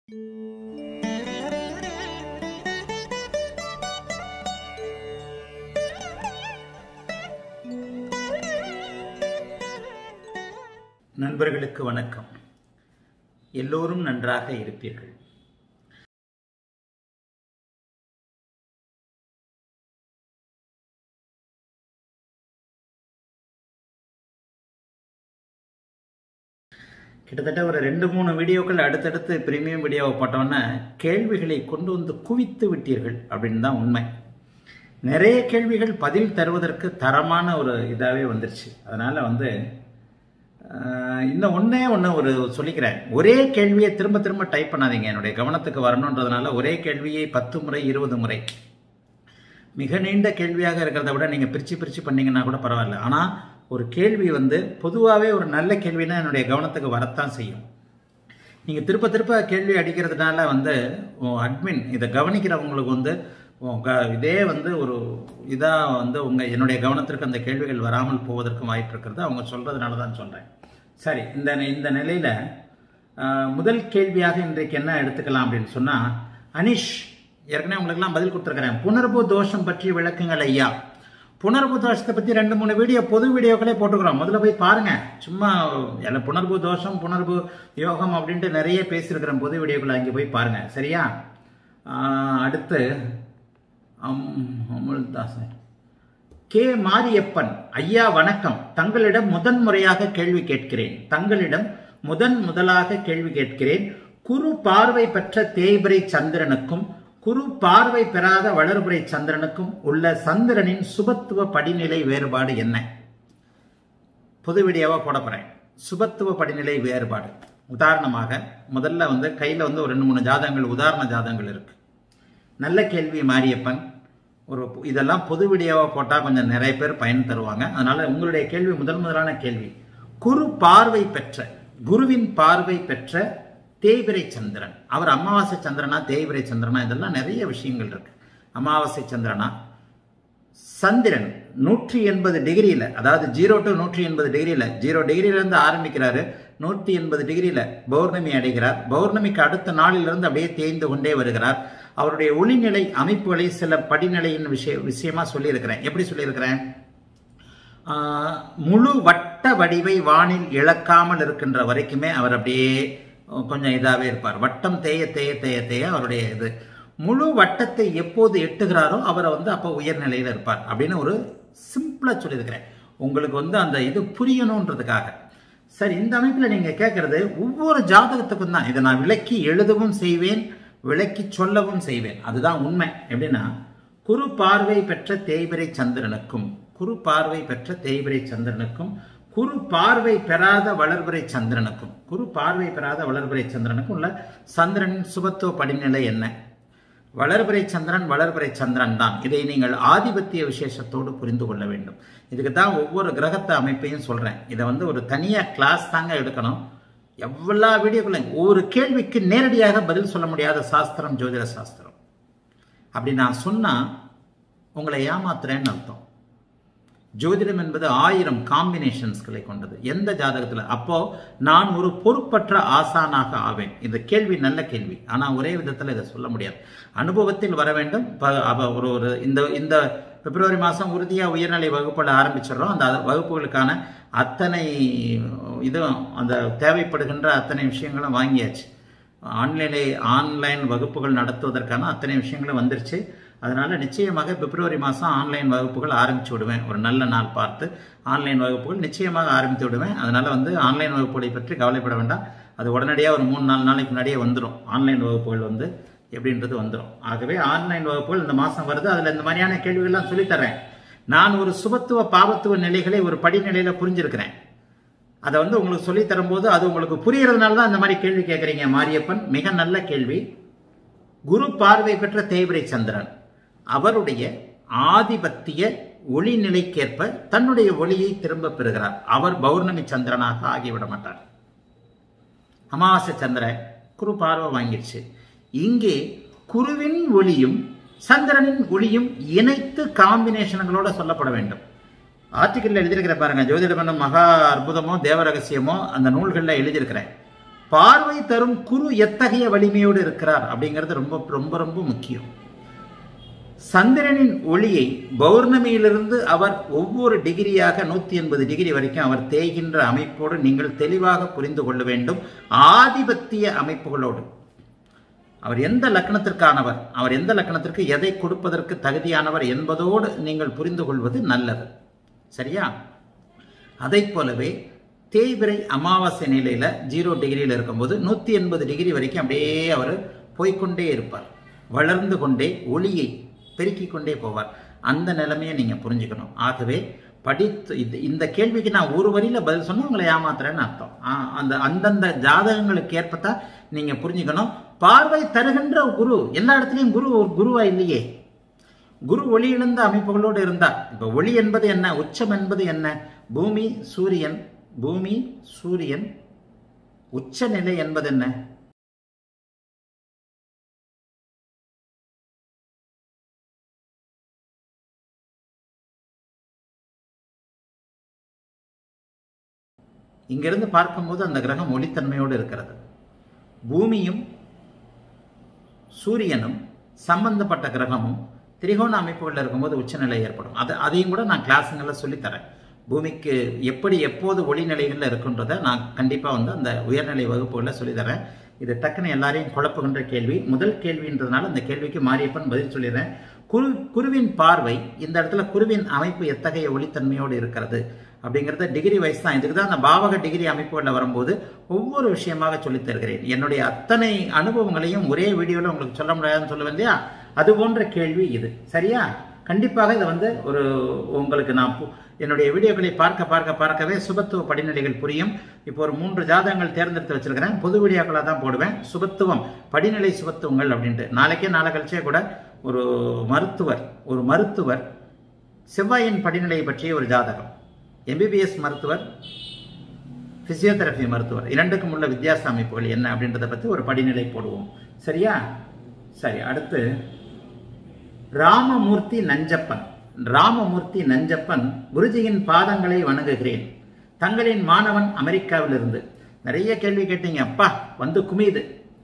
நண்பர்களுக்கு வணக்கம் எல்லோரும் நன்றாக இருப்பீர்கள் கிட்டத்தட்ட ஒரு ரெண்டு மூணு வீடியோக்கள் அடுத்தடுத்து பிரீமியம் வீடியோவை போட்டோன்னே கேள்விகளை கொண்டு வந்து குவித்து விட்டீர்கள் அப்படின்னு தான் உண்மை நிறைய கேள்விகள் பதில் தருவதற்கு தரமான ஒரு இதாகவே வந்துருச்சு அதனால் வந்து ஆஹ், இன்னும் ஒன்றே ஒன்று ஒரு சொல்லிக்கிறேன் ஒரே கேள்வியை திரும்ப திரும்ப டைப் பண்ணாதீங்க என்னுடைய கவனத்துக்கு வரணுன்றதுனால ஒரே கேள்வியை பத்து முறை இருபது முறை மிக நீண்ட கேள்வியாக இருக்கிறத விட நீங்கள் பிரித்து பிரித்து பண்ணீங்கன்னா கூட பரவாயில்ல ஆனால் ஒரு கேள்வி வந்து பொதுவாகவே ஒரு நல்ல கேள்வினா என்னுடைய கவனத்துக்கு வரத்தான் செய்யும் நீங்கள் திருப்ப திருப்ப கேள்வி அடிக்கிறதுனால வந்து அட்மின் இதை கவனிக்கிறவங்களுக்கு வந்து உன் க- இதே வந்து ஒரு இதாக வந்து உங்கள் என்னுடைய கவனத்திற்கு அந்த கேள்விகள் வராமல் போவதற்கும் வாய்ப்பு இருக்கிறது அவங்க சொல்கிறதுனால தான் சொல்கிறேன் சரி இந்த இந்த நிலையில் முதல் கேள்வியாக இன்றைக்கு என்ன எடுத்துக்கலாம் அப்படின்னு சொன்னால் அனிஷ் ஏற்கனவே உங்களுக்கெல்லாம் பதில் கொடுத்துருக்கிறேன் புனர்பு தோஷம் பற்றி விளக்குங்கள் ஐயா புனர்பு தோஷத்தை பற்றி ரெண்டு மூணு வீடியோ பொது வீடியோக்களே போட்டுக்கிறோம் முதல்ல போய் பாருங்க சும்மா எல்லாம் புனர்பு தோஷம் புனர்பு யோகம் அப்படின்ட்டு நிறைய பேசியிருக்கிறேன் பொது வீடியோக்களை அங்கே போய் பாருங்க சரியா ஆஹ் அடுத்து அம்- அமுல்தாசன் கே மாரியப்பன் ஐயா வணக்கம் தங்களிடம் முதன் முறையாக கேள்வி கேட்கிறேன் தங்களிடம் முதன் முதலாக கேள்வி கேட்கிறேன் குரு பார்வை பெற்ற தேய்பிரை சந்திரனுக்கும் குரு பார்வை பெறாத வளர்பிறை சந்திரனுக்கும் உள்ள சந்திரனின் சுபத்துவ படிநிலை வேறுபாடு என்ன புது வீடியோவா போட போறேன் சுபத்துவ படிநிலை வேறுபாடு உதாரணமாக முதல்ல வந்து கையில வந்து ஒரு ரெண்டு மூணு ஜாதகங்கள் உதாரண ஜாதகங்கள் இருக்கு நல்ல கேள்வி மாரியப்பன் ஒரு இதெல்லாம் பொது வீடியோவாக போட்டால் கொஞ்சம் நிறைய பேர் பயன் தருவாங்க அதனால உங்களுடைய கேள்வி முதல் முதலான கேள்வி குரு பார்வை பெற்ற குருவின் பார்வை பெற்ற தேய்பிரை சந்திரன் அவர் அமாவாசை சந்திரனா தேய்பிரை சந்திரனா இதெல்லாம் நிறைய விஷயங்கள் இருக்கு அமாவாசை சந்திரனா சந்திரன் நூற்றி எண்பது டிகிரியில் அதாவது ஜீரோ டு நூற்றி எண்பது டிகிரியில் ஜீரோ டிகிரியிலேருந்து ஆரம்பிக்கிறாரு நூற்றி எண்பது டிகிரியில் பௌர்ணமி அடைகிறார் பௌர்ணமிக்கு அடுத்த நாளிலிருந்து அப்படியே தேய்ந்து கொண்டே வருகிறார் அவருடைய ஒளிநிலை அமைப்புகளை சில படிநிலையின் விஷய விஷயமா சொல்லியிருக்கிறேன் எப்படி சொல்லியிருக்கிறேன் ஆஹ், முழு வட்ட வடிவை வானில் இழக்காமல் இருக்கின்ற வரைக்குமே அவர் அப்படியே கொஞ்சம் இதாகவே இருப்பார் வட்டம் தேய தேய தேய தேய அவருடைய இது முழு வட்டத்தை எப்போது எட்டுகிறாரோ அவரை வந்து அப்போ உயர்நிலையில் இருப்பார் அப்படின்னு ஒரு சிம்பிளா சொல்லியிருக்கிறேன் உங்களுக்கு வந்து அந்த இது புரியணுன்றதுக்காக சரி இந்த அமைப்பில் நீங்க கேட்கறது ஒவ்வொரு ஜாதகத்துக்கும் தான் இதை நான் விளக்கி எழுதவும் செய்வேன் விளக்கி சொல்லவும் செய்வேன் அதுதான் உண்மை எப்படின்னா குரு பார்வை பெற்ற தேய்பிரை சந்திரனுக்கும் குரு பார்வை பெற்ற தேய்பிரை சந்திரனுக்கும் குரு பார்வை பெறாத வளர்பிறை சந்திரனுக்கும் குரு பார்வை பெறாத வளர்பிறை சந்திரனுக்கும் உள்ள சந்திரனின் சுபத்துவ படிநிலை என்ன வளர்பிறை சந்திரன் வளர்பிறை சந்திரன் தான் இதை நீங்கள் ஆதிபத்திய விசேஷத்தோடு புரிந்து கொள்ள வேண்டும் இதுக்கு தான் ஒவ்வொரு கிரகத்த அமைப்பையும் சொல்றேன் இதை வந்து ஒரு தனியா கிளாஸ் தாங்க எடுக்கணும் எவ்வளோ வீடியோக்குள்ள ஒவ்வொரு கேள்விக்கு நேரடியாக பதில் சொல்ல முடியாத சாஸ்திரம் ஜோதிட சாஸ்திரம் அப்படி நான் சொன்னா உங்களை ஏமாத்துறேன்னு அர்த்தம் ஜோதிடம் என்பது ஆயிரம் காம்பினேஷன்ஸ்களை கொண்டது எந்த ஜாதகத்துல அப்போ நான் ஒரு பொறுப்பற்ற ஆசானாக ஆவேன் இந்த கேள்வி நல்ல கேள்வி ஆனா ஒரே விதத்துல இதை சொல்ல முடியாது அனுபவத்தில் வர வேண்டும் ப- அப்ப ஒரு ஒரு இந்த இந்த பிப்ரவரி மாதம் உறுதியாக உயர்நிலை வகுப்புகளை ஆரம்பிச்சிடுறோம் அந்த வகுப்புகளுக்கான அத்தனை இதுவும் அந்த தேவைப்படுகின்ற அத்தனை விஷயங்களும் வாங்கியாச்சு ஆன்லைனை ஆன்லைன் வகுப்புகள் நடத்துவதற்கான அத்தனை விஷயங்களும் வந்துருச்சு அதனால நிச்சயமாக பிப்ரவரி மாதம் ஆன்லைன் வகுப்புகள் ஆரம்பிச்சு விடுவேன் ஒரு நல்ல நாள் பார்த்து ஆன்லைன் வகுப்புகள் நிச்சயமாக ஆரம்பித்து விடுவேன் அதனால வந்து ஆன்லைன் வகுப்புகளை பற்றி கவலைப்பட வேண்டாம் அது உடனடியாக ஒரு மூணு நாலு நாளைக்கு முன்னாடியே வந்துடும் ஆன்லைன் வகுப்புகள் வந்து எப்படின்றது வந்துடும் ஆகவே ஆன்லைன் வகுப்புகள் இந்த மாதம் வருது அதில் இந்த மாதிரியான கேள்விகள்லாம் சொல்லித்தரேன் நான் ஒரு சுபத்துவ பாவத்துவ நிலைகளை ஒரு படிநிலையில புரிஞ்சிருக்கிறேன் அதை வந்து உங்களுக்கு சொல்லி தரும்போது அது உங்களுக்கு புரியறதுனால தான் இந்த மாதிரி கேள்வி கேட்குறீங்க மாரியப்பன் மிக நல்ல கேள்வி குரு பார்வை பெற்ற தேய்பிரை சந்திரன் அவருடைய ஆதிபத்திய ஒளி நிலைக்கேற்ப தன்னுடைய ஒளியை திரும்ப பெறுகிறார் அவர் பௌர்ணமி சந்திரனாக ஆகிவிட மாட்டார் அமாவாசை சந்திரன் குரு பார்வை வாங்கிடுச்சு இங்கே குருவின் ஒளியும் சந்திரனின் ஒளியும் இணைத்து காம்பினேஷன்களோட சொல்லப்பட வேண்டும் ஆர்டிக்கல்ல எழுதியிருக்கிற பாருங்க ஜோதிடம் என்னும் மகா அற்புதமோ தேவ ரகசியமோ அந்த நூல்களில் எழுதியிருக்கிறேன் பார்வை தரும் குரு எத்தகைய வலிமையோடு இருக்கிறார் அப்படிங்கிறது ரொம்ப ரொம்ப ரொம்ப முக்கியம் சந்திரனின் ஒளியை பௌர்ணமியிலிருந்து அவர் ஒவ்வொரு டிகிரியாக நூத்தி எண்பது டிகிரி வரைக்கும் அவர் தேய்கின்ற அமைப்போடு நீங்கள் தெளிவாக புரிந்து கொள்ள வேண்டும் ஆதிபத்திய அமைப்புகளோடு அவர் எந்த லக்கணத்திற்கானவர் அவர் எந்த லக்கணத்திற்கு எதை கொடுப்பதற்கு தகுதியானவர் என்பதோடு நீங்கள் புரிந்து கொள்வது நல்லது சரியா அதை போலவே தேய்பிரை அமாவாசை நிலையில ஜீரோ டிகிரியில் இருக்கும்போது நூத்தி எண்பது டிகிரி வரைக்கும் அப்படியே அவர் போய்க்கொண்டே இருப்பார் வளர்ந்து கொண்டே ஒளியை பெருக்கிக் கொண்டே போவார் அந்த நிலைமையை நீங்க புரிஞ்சுக்கணும் ஆகவே படித்து இது இந்த கேள்விக்கு நான் ஒரு வரியில பதில் சொன்னா உங்களை ஏமாத்துறேன்னு அர்த்தம் ஆ, அந்த அந்தந்த ஜாதகங்களுக்கு ஏற்பத்தான் நீங்க புரிஞ்சுக்கணும் பார்வை தருகின்ற குரு எல்லா இடத்துலயும் குரு ஒரு குருவா இல்லையே குரு ஒளி இழந்த அமைப்புகளோடு இருந்தார் இப்ப ஒளி என்பது என்ன உச்சம் என்பது என்ன பூமி சூரியன் பூமி சூரியன் உச்சநிலை என்பது என்ன இங்கிருந்து பார்க்கும்போது அந்த கிரகம் ஒளித்தன்மையோடு இருக்கிறது பூமியும் சூரியனும் சம்பந்தப்பட்ட கிரகமும் திரிகோண அமைப்புகளில் இருக்கும்போது உச்சநிலை ஏற்படும் அது அதையும் கூட நான் கிளாஸுங்களில் சொல்லித்தரேன் பூமிக்கு எப்படி எப்போது ஒளிநிலைகளில் இருக்குன்றதை நான் கண்டிப்பாக வந்து அந்த உயர்நிலை வகுப்புகளில் சொல்லித்தரேன் இது டக்குன்னு எல்லாரையும் குழப்புகின்ற கேள்வி முதல் கேள்வின்றதுனால இந்த கேள்விக்கு மாரியப்பன் பதில் சொல்லிடுறேன் குரு குருவின் பார்வை இந்த இடத்துல குருவின் அமைப்பு எத்தகைய ஒளித்தன்மையோடு இருக்கிறது அப்படிங்கிறத டிகிரி வைஸ் தான் இதுக்கு தான் அந்த பாவக டிகிரி அமைப்புகளில் வரும்போது ஒவ்வொரு விஷயமாக சொல்லித் தருகிறேன் என்னுடைய அத்தனை அனுபவங்களையும் ஒரே வீடியோவில் உங்களுக்கு சொல்ல முடியாதுன்னு சொல்லுவேன் இல்லையா அது போன்ற கேள்வி இது சரியா கண்டிப்பாக இதை வந்து ஒரு உங்களுக்கு நான் பு- என்னுடைய வீடியோக்களை பார்க்க பார்க்க பார்க்கவே சுபத்துவ படிநிலைகள் புரியும் இப்போ ஒரு மூன்று ஜாதகங்கள் தேர்ந்தெடுத்து வச்சிருக்கிறேன் பொது வீடியோக்களாக தான் போடுவேன் சுபத்துவம் படிநிலை சுபத்துவங்கள் அப்படின்ட்டு நாளைக்கே நாளை கழிச்சே கூட ஒரு மருத்துவர் ஒரு மருத்துவர் செவ்வாயின் படிநிலையை பற்றிய ஒரு ஜாதகம் எம்பிபிஎஸ் மருத்துவர் பிசியோதெரபி மருத்துவர் இரண்டுக்கும் உள்ள வித்தியாச அமைப்புகள் என்ன அப்படின்றத பற்றி ஒரு படிநிலை போடுவோம் சரியா சரி அடுத்து ராமமூர்த்தி நஞ்சப்பன் ராமமூர்த்தி நஞ்சப்பன் குருஜியின் பாதங்களை வணங்குகிறேன் தங்களின் மாணவன் அமெரிக்காவிலிருந்து நிறைய கேள்வி கேட்டீங்க அப்பா வந்து குமியுது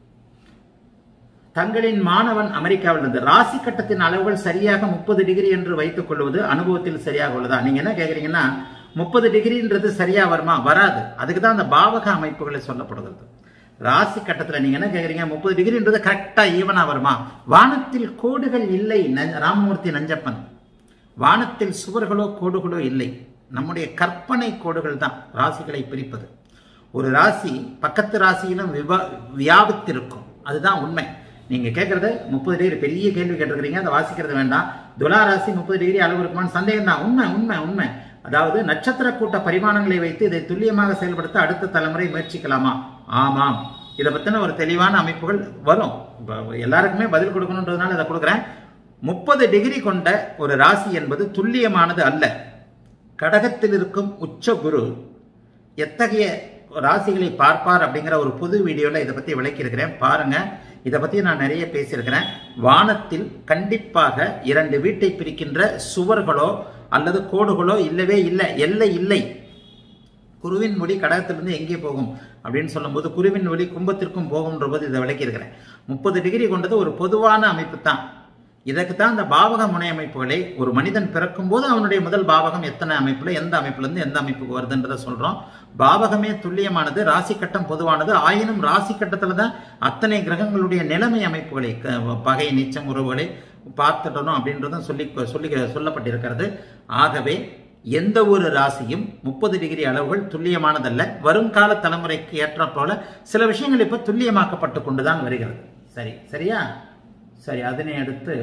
தங்களின் மாணவன் அமெரிக்காவிலிருந்து ராசி கட்டத்தின் அளவுகள் சரியாக முப்பது டிகிரி என்று வைத்துக் கொள்வது அனுபவத்தில் சரியாக உள்ளதா நீங்க என்ன கேக்குறீங்கன்னா முப்பது டிகிரின்றது சரியா வருமா வராது அதுக்கு தான் அந்த பாவக அமைப்புகளை சொல்லப்படுகிறது ராசி கட்டத்துல நீங்க என்ன கேக்குறீங்க முப்பது டிகிரின்றது கரெக்டா ஈவனா வருமா வானத்தில் கோடுகள் இல்லை ந- ராமமூர்த்தி நஞ்சப்பன் வானத்தில் சுவர்களோ கோடுகளோ இல்லை நம்முடைய கற்பனை கோடுகள் தான் ராசிகளை பிரிப்பது ஒரு ராசி பக்கத்து ராசியிலும் விவா வியாபித்திருக்கும் அதுதான் உண்மை நீங்க கேட்கறது முப்பது டிகிரி பெரிய கேள்வி கேட்டிருக்கிறீங்க அதை வாசிக்கிறது வேண்டாம் துலா ராசி முப்பது டிகிரி அளவு இருக்குமான்னு சந்தேகம் தான் உண்மை உண்மை உண்மை அதாவது நட்சத்திர கூட்ட பரிமாணங்களை வைத்து இதை துல்லியமாக செயல்படுத்த அடுத்த தலைமுறை முயற்சிக்கலாமா ஆமாம் இதை பத்தின ஒரு தெளிவான அமைப்புகள் வரும் இப்ப எல்லாருக்குமே பதில் கொடுக்கணுன்றதுனால இதை கொடுக்குறேன் முப்பது டிகிரி கொண்ட ஒரு ராசி என்பது துல்லியமானது அல்ல கடகத்தில் இருக்கும் உச்ச குரு எத்தகைய ராசிகளை பார்ப்பார் அப்படிங்கிற ஒரு புது வீடியோல இதை பத்தி விளக்கியிருக்கிறேன் பாருங்க இதை பத்தி நான் நிறைய பேசியிருக்கிறேன் வானத்தில் கண்டிப்பாக இரண்டு வீட்டை பிரிக்கின்ற சுவர்களோ அல்லது கோடுகளோ இல்லவே இல்லை எல்லை இல்லை குருவின் ஒளி கடகத்திலிருந்து எங்கே போகும் அப்படின்னு சொல்லும்போது குருவின் ஒளி கும்பத்திற்கும் போகும்ன்ற போது இதை விளக்கியிருக்கிறேன் முப்பது டிகிரி கொண்டது ஒரு பொதுவான அமைப்பு தான் இதற்கு தான் இந்த பாவக முனை அமைப்புகளை ஒரு மனிதன் பிறக்கும் போது அவனுடைய முதல் பாவகம் எத்தனை அமைப்புல எந்த அமைப்புல இருந்து எந்த அமைப்புக்கு வருதுன்றதை சொல்றோம் பாவகமே துல்லியமானது ராசி கட்டம் பொதுவானது ஆயினும் ராசி கட்டத்துல தான் அத்தனை கிரகங்களுடைய நிலைமை அமைப்புகளை க- பகை நீச்சம் உறவுகளை பார்த்துடணும் அப்படின்றதும் சொல்லி சொல்லி சொல்லப்பட்டிருக்கிறது ஆகவே எந்த ஒரு ராசியும் முப்பது டிகிரி அளவுகள் துல்லியமானதல்ல வருங்கால தலைமுறைக்கு ஏற்ற போல சில விஷயங்கள் இப்ப துல்லியமாக்கப்பட்டு கொண்டுதான் வருகிறது சரி சரியா சரி அதனை அடுத்து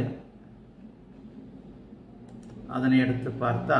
அதனை எடுத்து பார்த்தா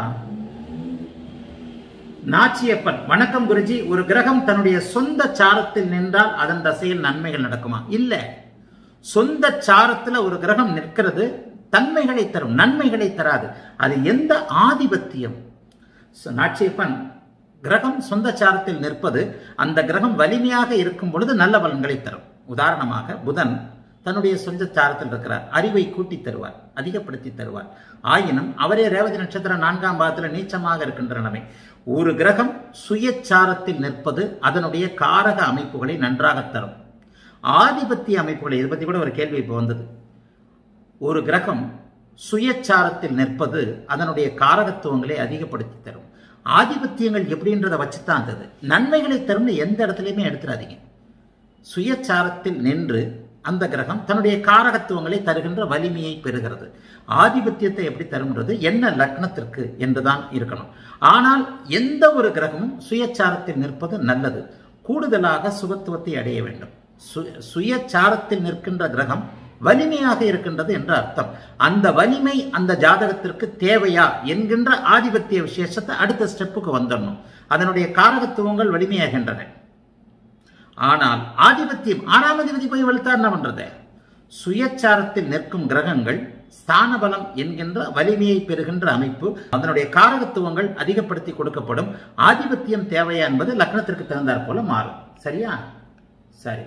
நாச்சியப்பன் வணக்கம் குருஜி ஒரு கிரகம் தன்னுடைய சொந்த சாரத்தில் நின்றால் அதன் தசையில் நன்மைகள் நடக்குமா இல்ல சொந்த சாரத்துல ஒரு கிரகம் நிற்கிறது தன்மைகளை தரும் நன்மைகளை தராது அது எந்த ஆதிபத்தியம் ச- நாச்சியப்பன் கிரகம் சொந்த சாரத்தில் நிற்பது அந்த கிரகம் வலிமையாக இருக்கும் பொழுது நல்ல பலன்களை தரும் உதாரணமாக புதன் தன்னுடைய சொந்த சாரத்தில் இருக்கிறார் அறிவை கூட்டி தருவார் அதிகப்படுத்தி தருவார் ஆயினும் அவரே ரேவதி நட்சத்திரம் நான்காம் பாதத்தில் நீச்சமாக இருக்கின்ற நிலைமை ஒரு கிரகம் சுயச்சாரத்தில் நிற்பது அதனுடைய காரக அமைப்புகளை நன்றாக தரும் ஆதிபத்திய அமைப்புகளை இதை பற்றி கூட ஒரு கேள்வி இப்போ வந்தது ஒரு கிரகம் சுயச்சாரத்தில் நிற்பது அதனுடைய காரகத்துவங்களை அதிகப்படுத்தி தரும் ஆதிபத்தியங்கள் எப்படின்றத வச்சு தான் அது நன்மைகளை தரும்னு எந்த இடத்துலையுமே எடுத்துடாதீங்க சுயச்சாரத்தில் நின்று அந்த கிரகம் தன்னுடைய காரகத்துவங்களை தருகின்ற வலிமையை பெறுகிறது ஆதிபத்தியத்தை எப்படி தரும்ன்றது என்ன லக்னத்திற்கு என்றுதான் இருக்கணும் ஆனால் எந்த ஒரு கிரகமும் சுயச்சாரத்தில் நிற்பது நல்லது கூடுதலாக சுகத்துவத்தை அடைய வேண்டும் சு- சுயச்சாரத்தில் நிற்கின்ற கிரகம் வலிமையாக இருக்கின்றது என்ற அர்த்தம் அந்த வலிமை அந்த ஜாதகத்திற்கு தேவையா என்கின்ற ஆதிபத்திய விசேஷத்தை அடுத்த ஸ்டெப்புக்கு வந்துடணும் அதனுடைய காரகத்துவங்கள் வலிமையாகின்றன ஆனால் ஆதிபத்தியம் ஆறாம் அதிபதி போய் வெளுத்தா என்ன பண்றது சுயச்சாரத்தில் நிற்கும் கிரகங்கள் ஸ்தான பலம் என்கின்ற வலிமையை பெறுகின்ற அமைப்பு அதனுடைய காரகத்துவங்கள் அதிகப்படுத்தி கொடுக்கப்படும் ஆதிபத்தியம் தேவையா என்பது லக்னத்திற்கு தகுந்தாற் போல மாறும் சரியா சரி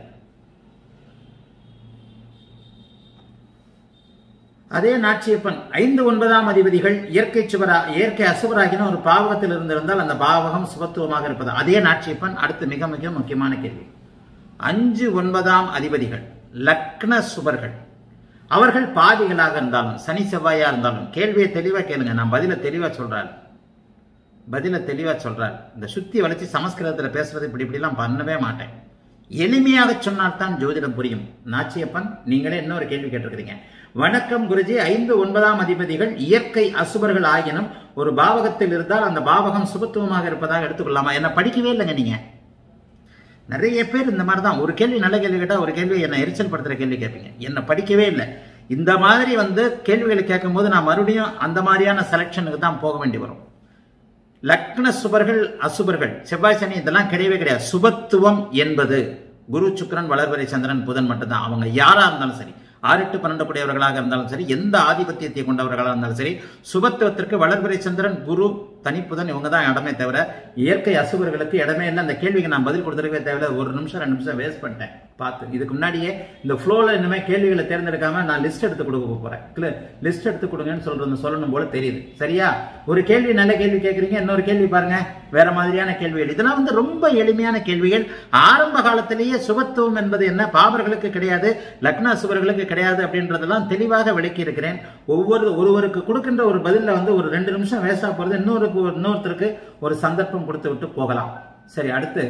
அதே நாச்சியப்பன் ஐந்து ஒன்பதாம் அதிபதிகள் இயற்கை சுவரா இயற்கை அசுவராகின ஒரு பாவகத்தில் இருந்திருந்தால் அந்த பாவகம் சுபத்துவமாக இருப்பது அதே நாச்சியப்பன் அடுத்து மிக மிக முக்கியமான கேள்வி அஞ்சு ஒன்பதாம் அதிபதிகள் லக்ன சுவர்கள் அவர்கள் பாதிகளாக இருந்தாலும் சனி செவ்வாயா இருந்தாலும் கேள்வியை தெளிவா கேளுங்க நான் பதில தெளிவா சொல்றேன் பதில தெளிவா சொல்றார் இந்த சுத்தி வளைச்சு சமஸ்கிருதத்துல பேசுறது இப்படி இப்படிலாம் பண்ணவே மாட்டேன் எளிமையாக சொன்னால்தான் ஜோதிடம் புரியும் நாச்சியப்பன் நீங்களே இன்னொரு கேள்வி கேட்டிருக்கிறீங்க வணக்கம் குருஜி ஐந்து ஒன்பதாம் அதிபதிகள் இயற்கை அசுபர்கள் ஆகினும் ஒரு பாவகத்தில் இருந்தால் அந்த பாவகம் சுபத்துவமாக இருப்பதாக எடுத்துக்கொள்ளாமா என்ன படிக்கவே இல்லைங்க நீங்க நிறைய பேர் இந்த மாதிரி தான் ஒரு கேள்வி நல்ல கேள்வி கேட்டா ஒரு கேள்வி என்ன எரிச்சல் படுத்துற கேள்வி கேட்பீங்க என்ன படிக்கவே இல்லை இந்த மாதிரி வந்து கேள்விகளை கேட்கும்போது நான் மறுபடியும் அந்த மாதிரியான செலெக்ஷனுக்கு தான் போக வேண்டி வரும் லக்ன சுபர்கள் அசுபர்கள் செவ்வாய் சனி இதெல்லாம் கிடையவே கிடையாது சுபத்துவம் என்பது குரு சுக்கிரன் வளர்வரை சந்திரன் புதன் மட்டும்தான் அவங்க யாரா இருந்தாலும் சரி ஆறு எட்டு பன்னெண்டு கூடியவர்களாக இருந்தாலும் சரி எந்த ஆதிபத்தியத்தை கொண்டவர்களாக இருந்தாலும் சரி சுபத்துவத்திற்கு வளர்வரை சந்திரன் குரு தனிப்புதன் இவங்க தான் இடமே தவிர இயற்கை அசுபர்களுக்கு இடமே இல்லை அந்த கேள்விக்கு நான் பதில் கொடுத்துருக்கவே தேவையில்ல ஒரு நிமிஷம் ரெண்டு நிமிஷம் வேஸ்ட் பண்ணிட்டேன் பார்த்து இதுக்கு முன்னாடியே இந்த ஃப்ளோல இனிமே கேள்விகளை தேர்ந்தெடுக்காம நான் லிஸ்ட் எடுத்து கொடுக்க போறேன் லிஸ்ட் எடுத்து கொடுங்கன்னு சொல்றது சொல்லணும் போல தெரியுது சரியா ஒரு கேள்வி நல்ல கேள்வி கேட்குறீங்க இன்னொரு கேள்வி பாருங்க வேற மாதிரியான கேள்விகள் இதெல்லாம் வந்து ரொம்ப எளிமையான கேள்விகள் ஆரம்ப காலத்திலேயே சுபத்துவம் என்பது என்ன பாபர்களுக்கு கிடையாது லக்ன சுவர்களுக்கு கிடையாது அப்படின்றதெல்லாம் தெளிவாக விளக்கி இருக்கிறேன் ஒவ்வொரு ஒருவருக்கு கொடுக்கின்ற ஒரு பதில்ல வந்து ஒரு ரெண்டு நிமிஷம் வேஸ்டா போறது இன்னொரு இன்னொருத்தருக்கு ஒரு சந்தர்ப்பம் கொடுத்து விட்டு போகலாம் சரி அடுத்து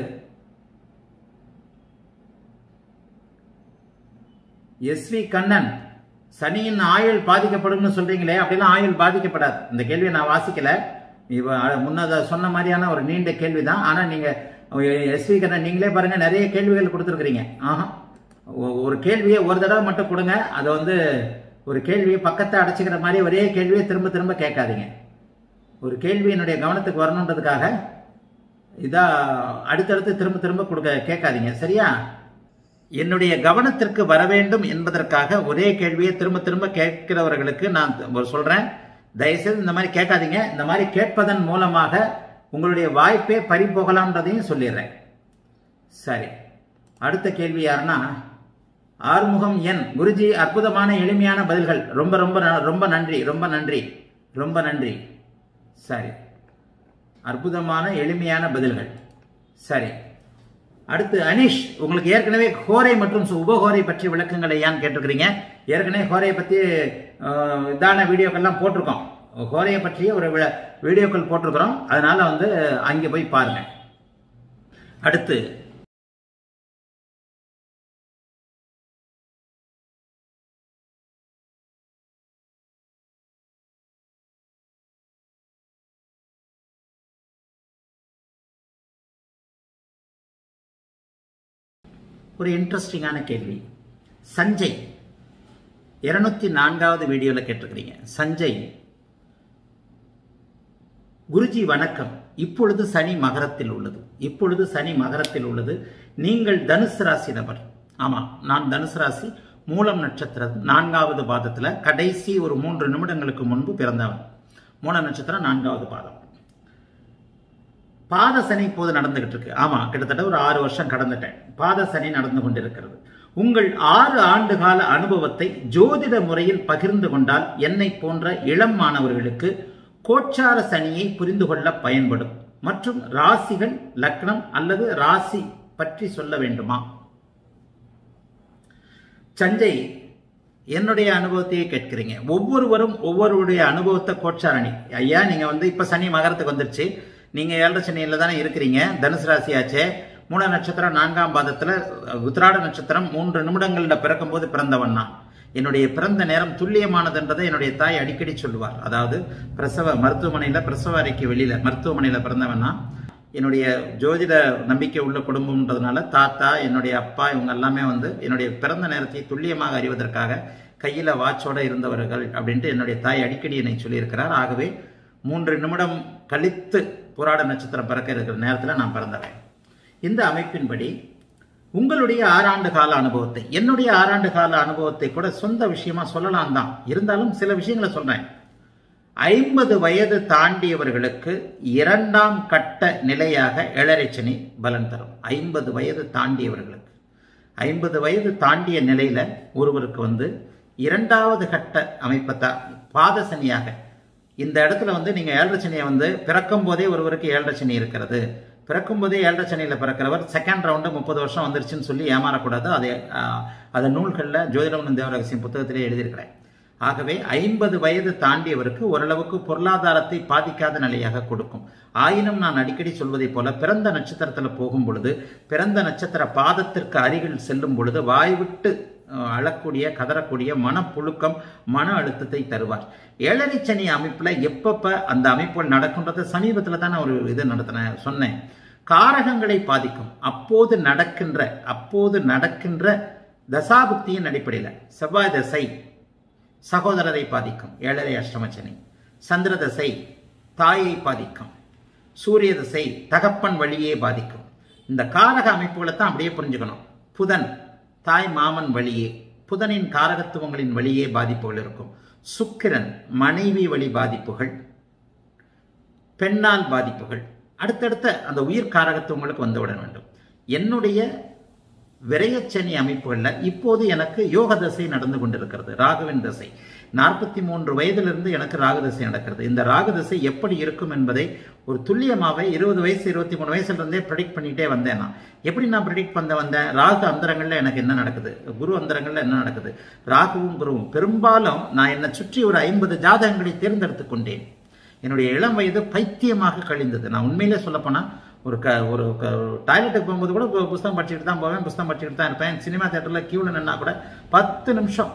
எஸ் வி கண்ணன் சனியின் ஆயுள் பாதிக்கப்படும்னு சொல்றீங்களே அப்படிலாம் ஆயுள் பாதிக்கப்படாது இந்த கேள்வியை நான் வாசிக்கல இவ முன்னத சொன்ன மாதிரியான ஒரு நீண்ட கேள்வி தான் ஆனா நீங்க எஸ் வி கண்ணன் நீங்களே பாருங்க நிறைய கேள்விகள் கொடுத்துருக்கீங்க ஆஹா ஒ- ஒரு கேள்வியை ஒரு தடவை மட்டும் கொடுங்க அதை வந்து ஒரு கேள்வியை பக்கத்தை அடைச்சிக்கிற மாதிரி ஒரே கேள்வியை திரும்ப திரும்ப கேட்காதீங்க ஒரு கேள்வி என்னுடைய கவனத்துக்கு வரணுன்றதுக்காக இதா அடுத்தடுத்து திரும்ப திரும்ப கொடுக்க கேட்காதீங்க சரியா என்னுடைய கவனத்திற்கு வர வேண்டும் என்பதற்காக ஒரே கேள்வியை திரும்ப திரும்ப கேட்கிறவர்களுக்கு நான் ஒரு சொல்றேன் தயவுசெய்து இந்த மாதிரி கேட்காதீங்க இந்த மாதிரி கேட்பதன் மூலமாக உங்களுடைய வாய்ப்பே பறி போகலாம்ன்றதையும் சொல்லிடுறேன் சரி அடுத்த கேள்வி யாருன்னா ஆறுமுகம் என் குருஜி அற்புதமான எளிமையான பதில்கள் ரொம்ப ரொம்ப ந- ரொம்ப நன்றி ரொம்ப நன்றி ரொம்ப நன்றி சரி அற்புதமான எளிமையான பதில்கள் சரி அடுத்து அனிஷ் உங்களுக்கு ஏற்கனவே ஹோரை மற்றும் சு- உபஹோரை பற்றிய விளக்கங்களை ஏன் கேட்டிருக்கிறீங்க ஏற்கனவே ஹோரையை பற்றி அஹ், இதான வீடியோக்கள்லாம் போட்டிருக்கோம் ஹோரையை பற்றிய ஒரு விள- வீடியோக்கள் போட்டிருக்கிறோம் அதனால வந்து அங்கே போய் பாருங்க அடுத்து ஒரு இன்ட்ரெஸ்டிங்கான கேள்வி சஞ்சய் இருநூத்தி நான்காவது வீடியோவில் கேட்டிருக்கிறீங்க சஞ்சய் குருஜி வணக்கம் இப்பொழுது சனி மகரத்தில் உள்ளது இப்பொழுது சனி மகரத்தில் உள்ளது நீங்கள் தனுசு ராசி நபர் ஆமா நான் தனுசு ராசி மூலம் நட்சத்திரம் நான்காவது பாதத்துல கடைசி ஒரு மூன்று நிமிடங்களுக்கு முன்பு பிறந்தவன் மூல நட்சத்திரம் நான்காவது பாதம் பாத சனி இப்போது நடந்துகிட்டு இருக்கு ஆமா கிட்டத்தட்ட ஒரு ஆறு வருஷம் கடந்துட்டேன் பாத சனி நடந்து கொண்டிருக்கிறது உங்கள் ஆறு ஆண்டு கால அனுபவத்தை ஜோதிட முறையில் பகிர்ந்து கொண்டால் என்னை போன்ற இளம் மாணவர்களுக்கு கோச்சார சனியை புரிந்து கொள்ள பயன்படும் மற்றும் ராசிகள் லக்னம் அல்லது ராசி பற்றி சொல்ல வேண்டுமா சஞ்சய் என்னுடைய அனுபவத்தையே கேட்கிறீங்க ஒவ்வொருவரும் ஒவ்வொருடைய அனுபவத்தை கோச்சாரணி ஐயா நீங்க வந்து இப்ப சனி மகரத்துக்கு வந்துருச்சு நீங்க ஏழரை சனியில தானே இருக்கிறீங்க தனுசு ராசியாச்சே மூல நட்சத்திரம் நான்காம் பாதத்துல உத்திராட நட்சத்திரம் மூன்று நிமிடங்கள்ல பிறக்கும் போது பிறந்தவன் நான் என்னுடைய பிறந்த நேரம் துல்லியமானது என்றதை என்னுடைய தாய் அடிக்கடி சொல்லுவார் அதாவது பிரசவ மருத்துவமனையில பிரசவ அறைக்கு வெளியில மருத்துவமனையில பிறந்தவன் நான் என்னுடைய ஜோதிட நம்பிக்கை உள்ள குடும்பம்ன்றதுனால தாத்தா என்னுடைய அப்பா இவங்க எல்லாமே வந்து என்னுடைய பிறந்த நேரத்தை துல்லியமாக அறிவதற்காக கையில வாட்சோட இருந்தவர்கள் அப்படின்ட்டு என்னுடைய தாய் அடிக்கடி என்னை சொல்லியிருக்கிறார் ஆகவே மூன்று நிமிடம் கழித்து புராட நட்சத்திரம் பிறக்க இருக்கிற நேரத்தில் நான் பிறந்தவன் இந்த அமைப்பின்படி உங்களுடைய ஆறாண்டு கால அனுபவத்தை என்னுடைய ஆறாண்டு கால அனுபவத்தை கூட சொந்த விஷயமா சொல்லலாம் தான் இருந்தாலும் சில விஷயங்களை சொல்றேன் ஐம்பது வயது தாண்டியவர்களுக்கு இரண்டாம் கட்ட நிலையாக ஏழரைச்சனி பலன் தரும் ஐம்பது வயது தாண்டியவர்களுக்கு ஐம்பது வயது தாண்டிய நிலையில ஒருவருக்கு வந்து இரண்டாவது கட்ட அமைப்பை தான் பாத சனியாக இந்த இடத்துல வந்து நீங்க ஏழரை சனியை வந்து பிறக்கும் போதே ஒருவருக்கு ஏழரை சனி இருக்கிறது பிறக்கும் போதே ஏழரை சனியில் பிறக்கிறவர் செகண்ட் ரவுண்டு முப்பது வருஷம் வந்துருச்சுன்னு சொல்லி ஏமாறக்கூடாது அதை அதை நூல்களில் ஜோதிடம் தேவரகசியம் புத்தகத்திலே எழுதியிருக்கிறேன் ஆகவே ஐம்பது வயது தாண்டியவருக்கு ஓரளவுக்கு பொருளாதாரத்தை பாதிக்காத நிலையாக கொடுக்கும் ஆயினும் நான் அடிக்கடி சொல்வதைப் போல பிறந்த நட்சத்திரத்தில் போகும் பொழுது பிறந்த நட்சத்திர பாதத்திற்கு அருகில் செல்லும் பொழுது வாய்விட்டு அழக்கூடிய கதறக்கூடிய மனப்புழுக்கம் மன அழுத்தத்தை தருவார் ஏழரை சனி அமைப்புல எப்பப்ப அந்த அமைப்புகள் நடக்குன்றது சமீபத்தில் தான் நான் ஒரு இது நடத்தினேன் சொன்னேன் காரகங்களை பாதிக்கும் அப்போது நடக்கின்ற அப்போது நடக்கின்ற தசாபுக்தியின் அடிப்படையில் செவ்வாய் தசை சகோதரரை பாதிக்கும் ஏழரை அஷ்டமச்சனி சந்திர தசை தாயை பாதிக்கும் சூரிய தசை தகப்பன் வழியே பாதிக்கும் இந்த காரக அமைப்புகளை தான் அப்படியே புரிஞ்சுக்கணும் புதன் தாய் மாமன் வழியே புதனின் காரகத்துவங்களின் வழியே பாதிப்புகள் இருக்கும் சுக்கிரன் மனைவி வழி பாதிப்புகள் பெண்ணால் பாதிப்புகள் அடுத்தடுத்த அந்த உயிர் காரகத்துவங்களுக்கு வந்துவிட வேண்டும் என்னுடைய விரையச்சனி அமைப்புகளில் இப்போது எனக்கு யோக தசை நடந்து கொண்டிருக்கிறது ராகுவின் தசை நாற்பத்தி மூன்று வயதிலிருந்து எனக்கு ராகு தசை நடக்கிறது இந்த ராகு தசை எப்படி இருக்கும் என்பதை ஒரு துல்லியமாகவே இருபது வயசு இருபத்தி மூணு வயசுல இருந்தே ப்ரெடிக்ட் பண்ணிட்டே வந்தேன் நான் எப்படி நான் ப்ரெடிக்ட் பண்ண வந்தேன் ராகு அந்தரங்கள்ல எனக்கு என்ன நடக்குது குரு அந்தரங்கள்ல என்ன நடக்குது ராகுவும் குருவும் பெரும்பாலும் நான் என்னை சுற்றி ஒரு ஐம்பது ஜாதகங்களை தேர்ந்தெடுத்து கொண்டேன் என்னுடைய இளம் வயது பைத்தியமாக கழிந்தது நான் உண்மையிலே சொல்லப்போனால் ஒரு க ஒரு டாய்லெட்டுக்கு போகும்போது கூட புஸ்தகம் படிச்சுட்டு தான் போவேன் புஸ்தகம் படிச்சுட்டு தான் இருப்பேன் சினிமா தேட்டரில் கியூவில் நின்னா கூட பத்து நிமிஷம்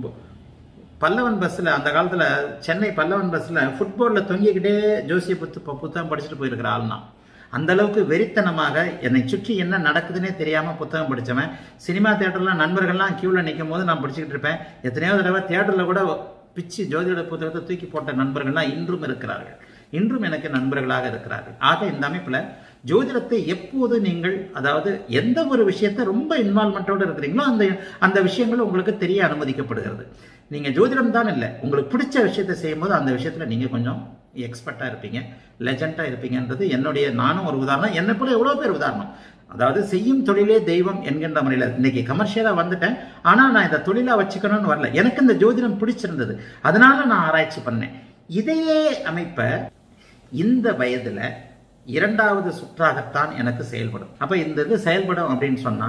பல்லவன் பஸ்ஸில் அந்த காலத்தில் சென்னை பல்லவன் பஸ்ஸில் ஃபுட்போர்டில் தொங்கிக்கிட்டே ஜோசிய புத்து புத்தகம் படிச்சுட்டு போயிருக்கிற ஆள் நான் அந்த அளவுக்கு வெறித்தனமாக என்னை சுற்றி என்ன நடக்குதுன்னே தெரியாமல் புத்தகம் படித்தவன் சினிமா தேட்டரில் நண்பர்கள்லாம் கியூவில் நிற்கும் போது நான் படிச்சுக்கிட்டு இருப்பேன் எத்தனையோ தடவை தேட்டரில் கூட பிச்சு ஜோதிட புத்தகத்தை தூக்கி போட்ட நண்பர்கள்லாம் இன்றும் இருக்கிறார்கள் இன்றும் எனக்கு நண்பர்களாக இருக்கிறார்கள் ஆக இந்த அமைப்பில் ஜோதிடத்தை எப்போது நீங்கள் அதாவது எந்த ஒரு விஷயத்தை ரொம்ப இன்வால்மெண்ட்டோடு இருக்கிறீங்களோ அந்த அந்த விஷயங்கள் உங்களுக்கு தெரிய அனுமதிக்கப்படுகிறது நீங்கள் ஜோதிடம் தான் இல்லை உங்களுக்கு பிடிச்ச விஷயத்தை செய்யும்போது அந்த விஷயத்தில் நீங்கள் கொஞ்சம் எக்ஸ்பர்ட்டாக இருப்பீங்க லெஜண்டாக இருப்பீங்கன்றது என்னுடைய நானும் ஒரு உதாரணம் என்னை போல எவ்வளோ பேர் உதாரணம் அதாவது செய்யும் தொழிலே தெய்வம் என்கின்ற முறையில் இன்னைக்கு கமர்ஷியலாக வந்துட்டேன் ஆனால் நான் இதை தொழிலாக வச்சுக்கணும்னு வரல எனக்கு இந்த ஜோதிடம் பிடிச்சிருந்தது அதனால நான் ஆராய்ச்சி பண்ணேன் இதையே அமைப்ப இந்த வயதுல இரண்டாவது சுற்றாகத்தான் எனக்கு செயல்படும் அப்ப இந்த இது செயல்படும் அப்படின்னு சொன்னா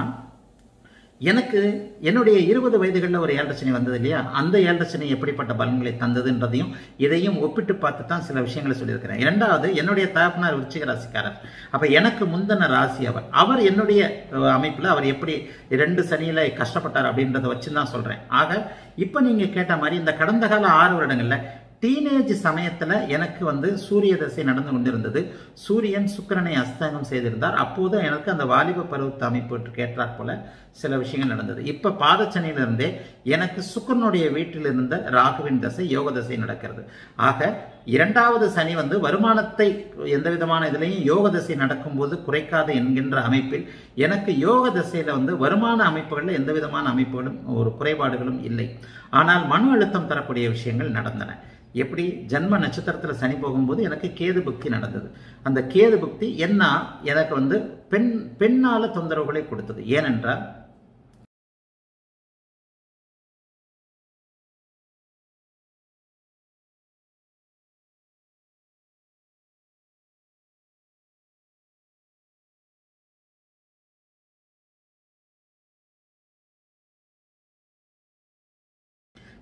எனக்கு என்னுடைய இருபது வயதுகளில் ஒரு ஏழரசனி வந்தது இல்லையா அந்த ஏழரசனி எப்படிப்பட்ட பலன்களை தந்ததுன்றதையும் இதையும் ஒப்பிட்டு பார்த்து தான் சில விஷயங்களை சொல்லியிருக்கிறேன் இரண்டாவது என்னுடைய தகப்பனார் விருச்சிக ராசிக்காரர் அப்ப எனக்கு முந்தின ராசி அவர் அவர் என்னுடைய அமைப்புல அவர் எப்படி ரெண்டு சனியில கஷ்டப்பட்டார் அப்படின்றத வச்சு தான் சொல்றேன் ஆக இப்ப நீங்க கேட்ட மாதிரி இந்த கடந்த கால ஆறு வருடங்கள்ல டீனேஜ் சமயத்துல எனக்கு வந்து சூரிய தசை நடந்து கொண்டிருந்தது சூரியன் சுக்கிரனை அஸ்தங்கம் செய்திருந்தார் அப்போது எனக்கு அந்த வாலிப பருவத்து அமைப்பு கேட்டாற் போல சில விஷயங்கள் நடந்தது இப்ப பாதச்சனியிலிருந்தே எனக்கு சுக்கரனுடைய வீட்டில் இருந்த ராகுவின் தசை யோக தசை நடக்கிறது ஆக இரண்டாவது சனி வந்து வருமானத்தை எந்த விதமான இதுலையும் யோக தசை நடக்கும்போது குறைக்காது என்கின்ற அமைப்பில் எனக்கு யோக தசையில வந்து வருமான அமைப்புகளில் எந்த விதமான அமைப்புகளும் ஒரு குறைபாடுகளும் இல்லை ஆனால் மன அழுத்தம் தரக்கூடிய விஷயங்கள் நடந்தன எப்படி ஜன்ம நட்சத்திரத்தில் சனி போகும்போது எனக்கு கேது புக்தி நடந்தது அந்த கேது புக்தி என்ன எனக்கு வந்து பெண் பெண்ணால தொந்தரவுகளை கொடுத்தது ஏனென்றால்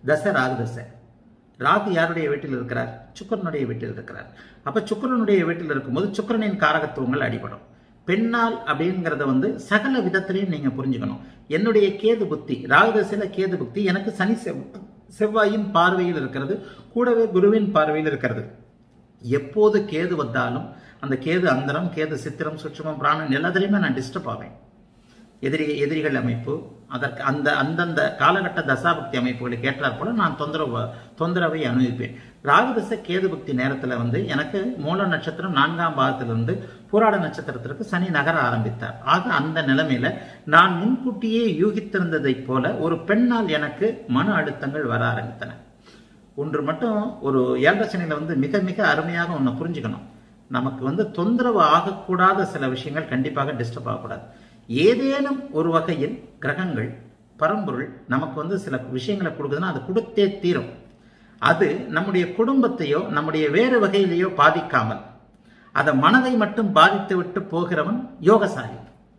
தசை ராகு தசை ராகு யாருடைய வீட்டில் இருக்கிறார் சுக்கரனுடைய வீட்டில் இருக்கிறார் அப்ப சுக்கரனுடைய வீட்டில் இருக்கும்போது சுக்கரனின் காரகத்துவங்கள் அடிபடும் பெண்ணால் அப்படிங்கிறத வந்து சகல விதத்திலையும் நீங்க புரிஞ்சுக்கணும் என்னுடைய கேது புத்தி ராகுதசையில கேது புத்தி எனக்கு சனி செவ் செவ்வாயின் பார்வையில் இருக்கிறது கூடவே குருவின் பார்வையில் இருக்கிறது எப்போது கேது வந்தாலும் அந்த கேது அந்தரம் கேது சித்திரம் சுற்றுமம் பிராணன் எல்லாத்துலேயுமே நான் டிஸ்டர்ப் ஆவேன் எதிரி எதிரிகள் அமைப்பு அதற்கு அந்த அந்தந்த காலகட்ட தசாபக்தி அமைப்புகளுக்கு ஏற்றாற் போல நான் தொந்தரவு தொந்தரவை அனுபவிப்பேன் ராகுதச கேது பக்தி நேரத்தில் வந்து எனக்கு மூல நட்சத்திரம் நான்காம் பாகத்திலிருந்து பூராட நட்சத்திரத்திற்கு சனி நகர ஆரம்பித்தார் ஆக அந்த நிலைமையில நான் முன்கூட்டியே யூகித்திருந்ததைப் போல ஒரு பெண்ணால் எனக்கு மன அழுத்தங்கள் வர ஆரம்பித்தன ஒன்று மட்டும் ஒரு ஏழரை சனியில வந்து மிக மிக அருமையாக ஒன்று புரிஞ்சுக்கணும் நமக்கு வந்து தொந்தரவு ஆகக்கூடாத சில விஷயங்கள் கண்டிப்பாக டிஸ்டர்ப் ஆகக்கூடாது ஏதேனும் ஒரு வகையில் கிரகங்கள் பரம்பொருள் நமக்கு வந்து சில விஷயங்களை கொடுக்குதுன்னா அது கொடுத்தே தீரும் அது நம்முடைய குடும்பத்தையோ நம்முடைய வேறு வகையிலேயோ பாதிக்காமல் அதை மனதை மட்டும் பாதித்து விட்டு போகிறவன் யோகசாலி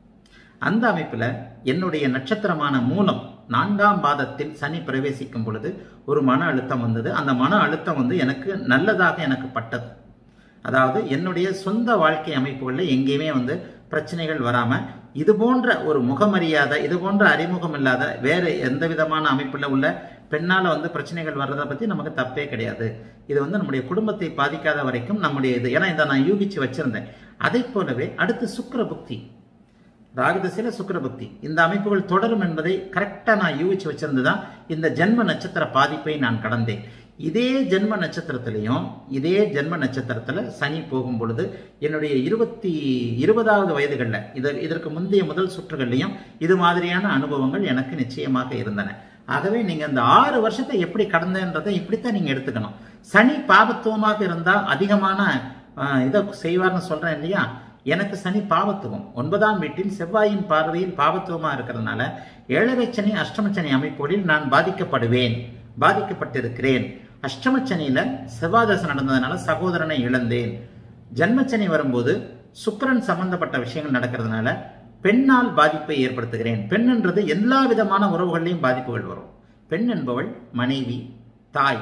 அந்த அமைப்பில் என்னுடைய நட்சத்திரமான மூலம் நான்காம் பாதத்தில் சனி பிரவேசிக்கும் பொழுது ஒரு மன அழுத்தம் வந்தது அந்த மன அழுத்தம் வந்து எனக்கு நல்லதாக எனக்கு பட்டது அதாவது என்னுடைய சொந்த வாழ்க்கை அமைப்புகளில் எங்கேயுமே வந்து பிரச்சனைகள் வராம இது போன்ற ஒரு முகமரியாதை இது போன்ற அறிமுகம் இல்லாத வேற எந்த விதமான அமைப்புல உள்ள பெண்ணால வந்து பிரச்சனைகள் வர்றதை பத்தி நமக்கு தப்பே கிடையாது இது வந்து நம்முடைய குடும்பத்தை பாதிக்காத வரைக்கும் நம்முடைய இது ஏன்னா இதை நான் யூகிச்சு வச்சிருந்தேன் அதை போலவே அடுத்து சுக்கர புக்தி ராகுதசையில சுக்கர பக்தி இந்த அமைப்புகள் தொடரும் என்பதை கரெக்டா நான் யூகிச்சு வச்சிருந்துதான் இந்த ஜென்ம நட்சத்திர பாதிப்பை நான் கடந்தேன் இதே ஜென்ம நட்சத்திரத்திலையும் இதே ஜென்ம நட்சத்திரத்துல சனி போகும் பொழுது என்னுடைய இருபத்தி இருபதாவது வயதுகளில் இது இதற்கு முந்தைய முதல் சுற்றுகள்லையும் இது மாதிரியான அனுபவங்கள் எனக்கு நிச்சயமாக இருந்தன ஆகவே நீங்க இந்த ஆறு வருஷத்தை எப்படி கடந்தன்றதை இப்படித்தான் நீங்க எடுத்துக்கணும் சனி பாபத்துவமாக இருந்தா அதிகமான ஆஹ், இதை செய்வார்னு சொல்றேன் இல்லையா எனக்கு சனி பாவத்துவம் ஒன்பதாம் வீட்டில் செவ்வாயின் பார்வையில் பாவத்துவமா இருக்கிறதுனால ஏழரை சனி அஷ்டம சனி அமைப்புகளில் நான் பாதிக்கப்படுவேன் பாதிக்கப்பட்டிருக்கிறேன் அஷ்டம சனியில செவ்வாதசை நடந்ததுனால சகோதரனை இழந்தேன் ஜன்மச்சனி வரும்போது சுக்கிரன் சம்பந்தப்பட்ட விஷயங்கள் நடக்கிறதுனால பெண்ணால் பாதிப்பை ஏற்படுத்துகிறேன் பெண் என்றது எல்லா விதமான உறவுகள்லையும் பாதிப்புகள் வரும் பெண் என்பவள் மனைவி தாய்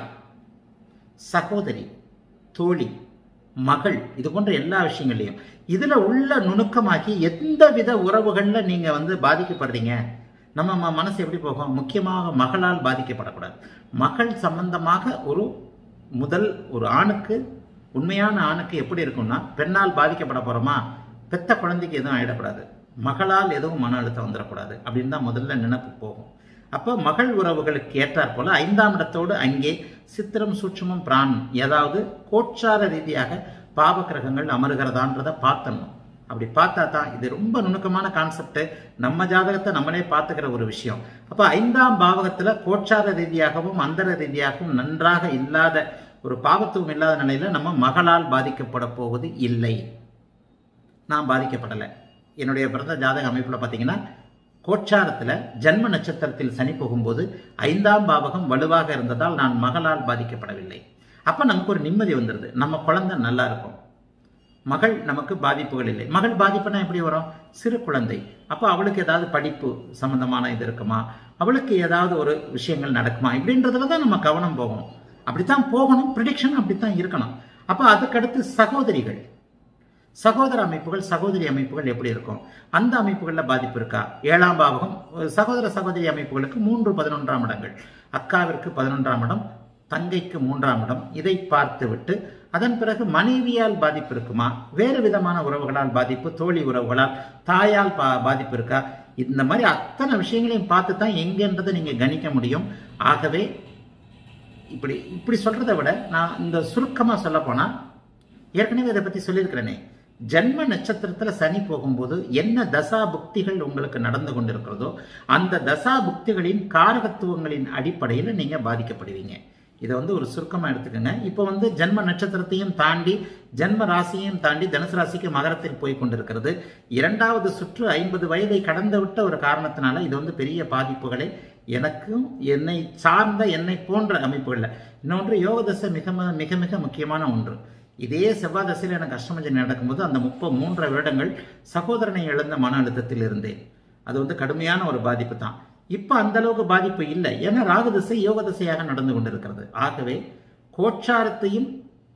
சகோதரி தோழி மகள் இது போன்ற எல்லா விஷயங்களையும் இதுல உள்ள நுணுக்கமாக்கி எந்த வித உறவுகள்ல நீங்க வந்து பாதிக்கப்படுறீங்க நம்ம ம- மனசு எப்படி போகும் முக்கியமாக மகளால் பாதிக்கப்படக்கூடாது மகள் சம்பந்தமாக ஒரு முதல் ஒரு ஆணுக்கு உண்மையான ஆணுக்கு எப்படி இருக்கும்னா பெண்ணால் பாதிக்கப்பட போறோமா பெத்த குழந்தைக்கு எதுவும் ஆயிடக்கூடாது மகளால் எதுவும் மன அழுத்தம் வந்துடக்கூடாது அப்படின்னு தான் முதல்ல நினைப்பு போகும் அப்போ மகள் உறவுகளுக்கு ஏற்றாற் போல ஐந்தாம் இடத்தோடு அங்கே சித்திரம் சூட்சுமம் பிராண் ஏதாவது கோட்சார ரீதியாக பாவ கிரகங்கள் அமருகிறதான்றதை பார்த்தணும் அப்படி பார்த்தா தான் இது ரொம்ப நுணுக்கமான கான்செப்ட் நம்ம ஜாதகத்தை நம்மளே பார்த்துக்கிற ஒரு விஷயம் அப்ப ஐந்தாம் பாவகத்துல கோட்சார ரீதியாகவும் அந்தர ரீதியாகவும் நன்றாக இல்லாத ஒரு பாவத்துவம் இல்லாத நிலையில நம்ம மகளால் பாதிக்கப்பட போவது இல்லை நான் பாதிக்கப்படலை என்னுடைய பிறந்த ஜாதக அமைப்புல பாத்தீங்கன்னா கோட்சாரத்துல ஜன்ம நட்சத்திரத்தில் சனி போகும்போது ஐந்தாம் பாவகம் வலுவாக இருந்ததால் நான் மகளால் பாதிக்கப்படவில்லை அப்ப நமக்கு ஒரு நிம்மதி வந்துருது நம்ம குழந்தை நல்லா இருக்கும் மகள் நமக்கு பாதிப்புகள் இல்லை மகள் பாதிப்புனா எப்படி வரும் சிறு குழந்தை அப்போ அவளுக்கு ஏதாவது படிப்பு சம்பந்தமான இது இருக்குமா அவளுக்கு ஏதாவது ஒரு விஷயங்கள் நடக்குமா இப்படின்றதுல தான் நம்ம கவனம் போகணும் அப்படித்தான் போகணும் ப்ரிடிக்ஷன் அப்படித்தான் இருக்கணும் அப்போ அதுக்கடுத்து சகோதரிகள் சகோதர அமைப்புகள் சகோதரி அமைப்புகள் எப்படி இருக்கும் அந்த அமைப்புகளில் பாதிப்பு இருக்கா ஏழாம் பாவகம் சகோதர சகோதரி அமைப்புகளுக்கு மூன்று பதினொன்றாம் இடங்கள் அக்காவிற்கு பதினொன்றாம் இடம் தங்கைக்கு மூன்றாம் இடம் இதை பார்த்துவிட்டு அதன் பிறகு மனைவியால் பாதிப்பு இருக்குமா வேறு விதமான உறவுகளால் பாதிப்பு தோழி உறவுகளால் தாயால் பா பாதிப்பு இருக்கா இந்த மாதிரி அத்தனை விஷயங்களையும் பார்த்து தான் எங்கன்றதை நீங்க கணிக்க முடியும் ஆகவே இப்படி இப்படி சொல்றதை விட நான் இந்த சுருக்கமா சொல்ல போனா ஏற்கனவே இதை பத்தி சொல்லியிருக்கிறேனே ஜன்ம நட்சத்திரத்துல சனி போகும்போது என்ன தசா புக்திகள் உங்களுக்கு நடந்து கொண்டிருக்கிறதோ அந்த தசா புக்திகளின் காரகத்துவங்களின் அடிப்படையில் நீங்க பாதிக்கப்படுவீங்க இதை வந்து ஒரு சுருக்கமா எடுத்துக்கோங்க இப்போ வந்து ஜென்ம நட்சத்திரத்தையும் தாண்டி ஜென்ம ராசியையும் தாண்டி தனுசு ராசிக்கு மகரத்தில் போய் கொண்டிருக்கிறது இரண்டாவது சுற்று ஐம்பது வயதை கடந்து விட்ட ஒரு காரணத்தினால இது வந்து பெரிய பாதிப்புகளை எனக்கும் என்னை சார்ந்த என்னை போன்ற அமைப்புகள்ல இன்னொன்று யோக தசை மிக ம- மிக மிக முக்கியமான ஒன்று இதே செவ்வாய் தசையில் எனக்கு அஷ்டமஜனி நடக்கும்போது அந்த முப்ப மூன்றரை வருடங்கள் சகோதரனை இழந்த மன அழுத்தத்தில் இருந்தேன் அது வந்து கடுமையான ஒரு பாதிப்பு தான் இப்ப அந்த அளவுக்கு பாதிப்பு இல்லை ஏன்னா ராகு திசை யோக திசையாக நடந்து கொண்டிருக்கிறது ஆகவே கோச்சாரத்தையும்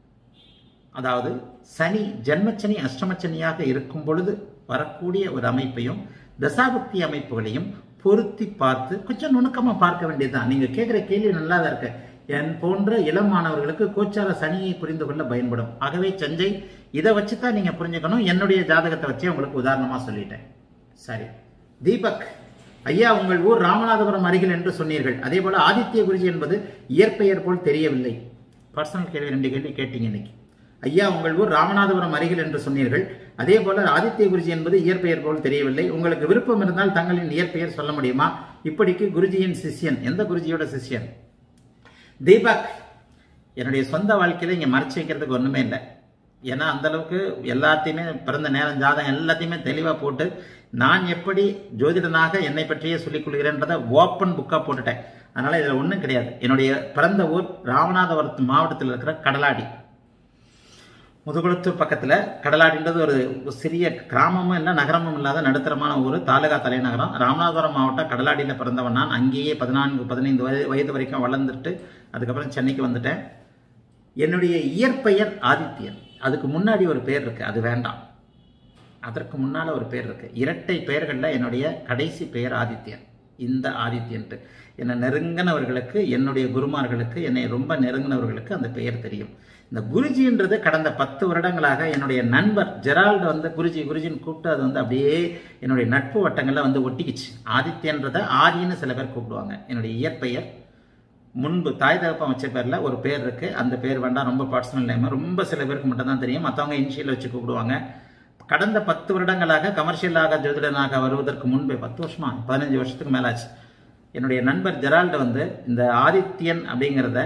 அதாவது சனி ஜென்மச்சனி அஷ்டமச்சனியாக இருக்கும் பொழுது வரக்கூடிய ஒரு அமைப்பையும் தசாபக்தி அமைப்புகளையும் பொருத்தி பார்த்து கொஞ்சம் நுணுக்கமா பார்க்க வேண்டியதுதான் நீங்க கேட்கிற கேள்வி நல்லா தான் இருக்கு என் போன்ற இளம் மாணவர்களுக்கு கோச்சார சனியை புரிந்து கொள்ள பயன்படும் ஆகவே சஞ்சய் இதை வச்சு தான் நீங்க புரிஞ்சுக்கணும் என்னுடைய ஜாதகத்தை வச்சே உங்களுக்கு உதாரணமா சொல்லிட்டேன் சரி தீபக் ஐயா உங்கள் ஊர் ராமநாதபுரம் அருகில் என்று சொன்னீர்கள் அதே போல ஆதித்ய குருஜி என்பது இயற்பெயர் போல் தெரியவில்லை பர்சனல் கேள்வி ரெண்டு கேள்வி கேட்டீங்க இன்னைக்கு ஐயா உங்கள் ஊர் ராமநாதபுரம் அருகில் என்று சொன்னீர்கள் அதே போல ஆதித்ய குருஜி என்பது இயற்பெயர் போல் தெரியவில்லை உங்களுக்கு விருப்பம் இருந்தால் தங்களின் இயற்பெயர் சொல்ல முடியுமா இப்படிக்கு குருஜியின் சிஷ்யன் எந்த குருஜியோட சிஷ்யன் தீபக் என்னுடைய சொந்த வாழ்க்கையில இங்க மறைச்சு வைக்கிறதுக்கு ஒண்ணுமே இல்லை ஏன்னா அந்த அளவுக்கு எல்லாத்தையுமே பிறந்த நேரம் ஜாதகம் எல்லாத்தையுமே தெளிவா போட்டு நான் எப்படி ஜோதிடனாக என்னை பற்றியே சொல்லிக் கொள்கிறேன்றதை ஓப்பன் புக்கா போட்டுட்டேன் அதனால இதுல ஒண்ணும் கிடையாது என்னுடைய பிறந்த ஊர் ராமநாதபுரத்து மாவட்டத்தில் இருக்கிற கடலாடி முதுகுளத்தூர் பக்கத்துல கடலாடின்றது ஒரு சிறிய கிராமமும் இல்லை நகரமும் இல்லாத நடுத்தரமான ஊர் தாலுகா தலைநகரம் ராமநாதபுரம் மாவட்டம் கடலாடியில பிறந்தவன் நான் அங்கேயே பதினான்கு பதினைந்து வயது வயது வரைக்கும் வளர்ந்துட்டு அதுக்கப்புறம் சென்னைக்கு வந்துட்டேன் என்னுடைய இயற்பெயர் ஆதித்யன் அதுக்கு முன்னாடி ஒரு பேர் இருக்கு அது வேண்டாம் அதற்கு முன்னால ஒரு பேர் இருக்கு இரட்டை பெயர்கள்ல என்னுடைய கடைசி பெயர் ஆதித்யன் இந்த ஆதித்யன்ட்டு என்னை நெருங்கினவர்களுக்கு என்னுடைய குருமார்களுக்கு என்னை ரொம்ப நெருங்கினவர்களுக்கு அந்த பெயர் தெரியும் இந்த குருஜின்றது கடந்த பத்து வருடங்களாக என்னுடைய நண்பர் ஜெரால்டு வந்து குருஜி குருஜின்னு கூப்பிட்டு அது வந்து அப்படியே என்னுடைய நட்பு வட்டங்கள்ல வந்து ஒட்டிக்கிச்சு ஆதித்யன்றதை ஆதின்னு சில பேர் கூப்பிடுவாங்க என்னுடைய இயற்பெயர் முன்பு தாய் தகப்பன் வச்ச பேர்ல ஒரு பேர் இருக்கு அந்த பேர் வேண்டாம் ரொம்ப பர்சனல் நேம் ரொம்ப சில பேருக்கு மட்டும் தான் தெரியும் மற்றவங்க இனிஷியல் வச்சு கூப்பிடுவாங்க கடந்த பத்து வருடங்களாக கமர்ஷியலாக ஜோதிடனாக வருவதற்கு முன்பே பத்து வருஷமா பதினஞ்சு வருஷத்துக்கு மேலாச்சு என்னுடைய நண்பர் ஜெரால்டு வந்து இந்த ஆதித்யன் அப்படிங்கிறத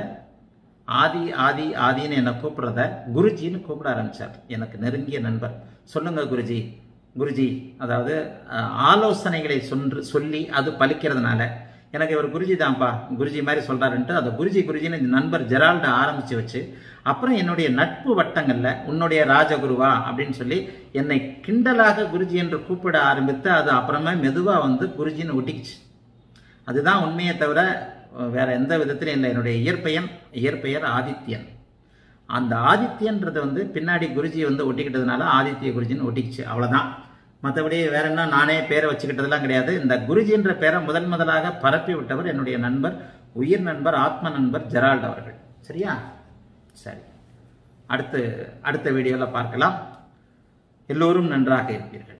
ஆதி ஆதி ஆதின்னு என்னை கூப்பிடுறத குருஜின்னு கூப்பிட ஆரம்பிச்சார் எனக்கு நெருங்கிய நண்பர் சொல்லுங்க குருஜி குருஜி அதாவது அஹ், ஆலோசனைகளை சொன்று சொல்லி அது பலிக்கிறதுனால எனக்கு இவர் குருஜி தான்ப்பா குருஜி மாதிரி சொல்றாருன்ட்டு அந்த குருஜி குருஜின்னு இந்த நண்பர் ஜெரால்டு ஆரம்பிச்சு வச்சு அப்புறம் என்னுடைய நட்பு வட்டங்கள்ல உன்னுடைய ராஜகுருவா அப்படின்னு சொல்லி என்னை கிண்டலாக குருஜி என்று கூப்பிட ஆரம்பித்து அது அப்புறமா மெதுவா வந்து குருஜின்னு ஒட்டிக்கிச்சு அதுதான் உண்மையை தவிர அஹ், வேற எந்த விதத்திலும் இல்லை என்னுடைய இயற்பெயன் இயற்பெயர் ஆதித்யன் அந்த ஆதித்யன்றது வந்து பின்னாடி குருஜி வந்து ஒட்டிக்கிட்டதுனால ஆதித்ய குருஜின்னு ஒட்டிக்கிச்சு அவ்வளவுதான் மற்றபடி வேற என்ன நானே பேரை வச்சுக்கிட்டதெல்லாம் கிடையாது இந்த குருஜின்ற பேரை முதல் முதலாக பரப்பி விட்டவர் என்னுடைய நண்பர் உயிர் நண்பர் ஆத்ம நண்பர் ஜெரால்ட் அவர்கள் சரியா சரி அடுத்து அடுத்த வீடியோவில் பார்க்கலாம் எல்லோரும் நன்றாக இருப்பீர்கள்